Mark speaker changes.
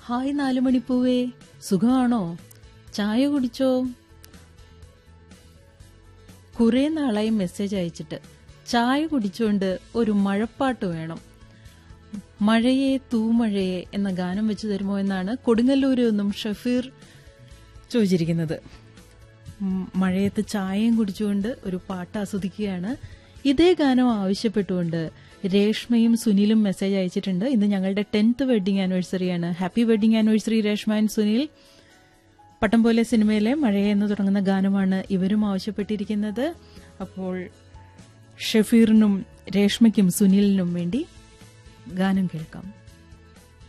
Speaker 1: hi നാലുമണിപ്പൂവേ സുഖമാണോ ചായ കുടിച്ചോ കുറെ നാളായി മെസ്സേജ് അയച്ചിട്ട് ചായ കുടിച്ചുകൊണ്ട് ഒരു മഴപ്പാട്ട് വേണം മഴയെ തൂമഴയെ എന്ന ഗാനം വെച്ച് തരുമോ എന്നാണ് കൊടുങ്ങല്ലൂരിൽ നിന്നും ഷഫീർ ചോദിച്ചിരിക്കുന്നത് ഉം, മഴയത്ത് ചായയും കുടിച്ചുകൊണ്ട് ഒരു പാട്ട് ആസ്വദിക്കുകയാണ് ഇതേ ഗാനം ആവശ്യപ്പെട്ടുകൊണ്ട് രേഷ്മയും സുനിലും മെസ്സേജ് അയച്ചിട്ടുണ്ട് ഇന്ന് ഞങ്ങളുടെ ടെൻത്ത് വെഡിങ് ആനിവേഴ്സറിയാണ് happy wedding anniversary Reshma and Sunil Pattam Pole സിനിമയിലെ മഴയെ എന്ന് തുടങ്ങുന്ന ഗാനമാണ് ഇവരും ആവശ്യപ്പെട്ടിരിക്കുന്നത് അപ്പോൾ ഷഫീറിനും രേഷ്മയ്ക്കും സുനിലിനും വേണ്ടി ഗാനം കേൾക്കാം